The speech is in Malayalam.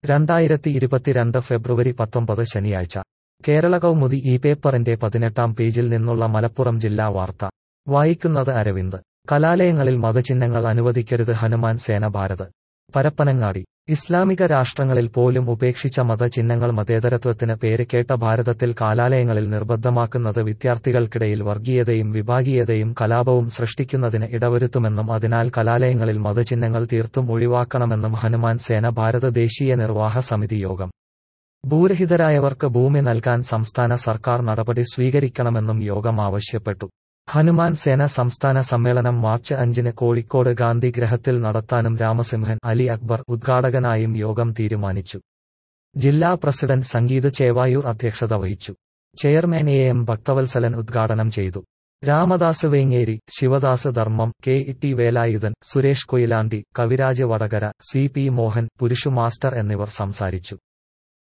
രണ്ടായിരത്തി ഇരുപത്തിരണ്ട് ഫെബ്രുവരി പത്തൊമ്പത് ശനിയാഴ്ച കേരള കൗമുദി ഈ പേപ്പറിന്റെ പതിനെട്ടാം പേജിൽ നിന്നുള്ള മലപ്പുറം ജില്ലാ വാർത്ത വായിക്കുന്നത് അരവിന്ദ് കലാലയങ്ങളിൽ മതചിഹ്നങ്ങൾ അനുവദിക്കരുത് ഹനുമാൻ സേന ഭാരത് പരപ്പനങ്ങാടി ഇസ്ലാമിക രാഷ്ട്രങ്ങളിൽ പോലും ഉപേക്ഷിച്ച മതചിഹ്നങ്ങൾ മതേതരത്വത്തിന് പേര് കേട്ട ഭാരതത്തിൽ കലാലയങ്ങളിൽ നിർബന്ധമാക്കുന്നത് വിദ്യാർത്ഥികൾക്കിടയിൽ വർഗീയതയും വിഭാഗീയതയും കലാപവും സൃഷ്ടിക്കുന്നതിന് ഇടവരുത്തുമെന്നും അതിനാൽ കലാലയങ്ങളിൽ മതചിഹ്നങ്ങൾ തീർത്തും ഒഴിവാക്കണമെന്നും ഹനുമാൻ സേന ഭാരത ദേശീയ നിർവാഹ സമിതി യോഗം ഭൂരഹിതരായവർക്ക് ഭൂമി നൽകാൻ സംസ്ഥാന സർക്കാർ നടപടി സ്വീകരിക്കണമെന്നും യോഗം ആവശ്യപ്പെട്ടു ഹനുമാൻ സേന സംസ്ഥാന സമ്മേളനം മാർച്ച് അഞ്ചിന് കോഴിക്കോട് ഗാന്ധി ഗ്രഹത്തിൽ നടത്താനും രാമസിംഹൻ അലി അക്ബർ ഉദ്ഘാടകനായും യോഗം തീരുമാനിച്ചു ജില്ലാ പ്രസിഡന്റ് സംഗീത് ചേവായൂർ അധ്യക്ഷത വഹിച്ചു ചെയർമാൻ എ എം ഭക്തവത്സലൻ ഉദ്ഘാടനം ചെയ്തു Ramadas Vengeri Sivadas Dharmam K T Velayudhan Suresh Koyilandy Kaviraj Vadakara C P Mohan Purushu master എന്നിവർ സംസാരിച്ചു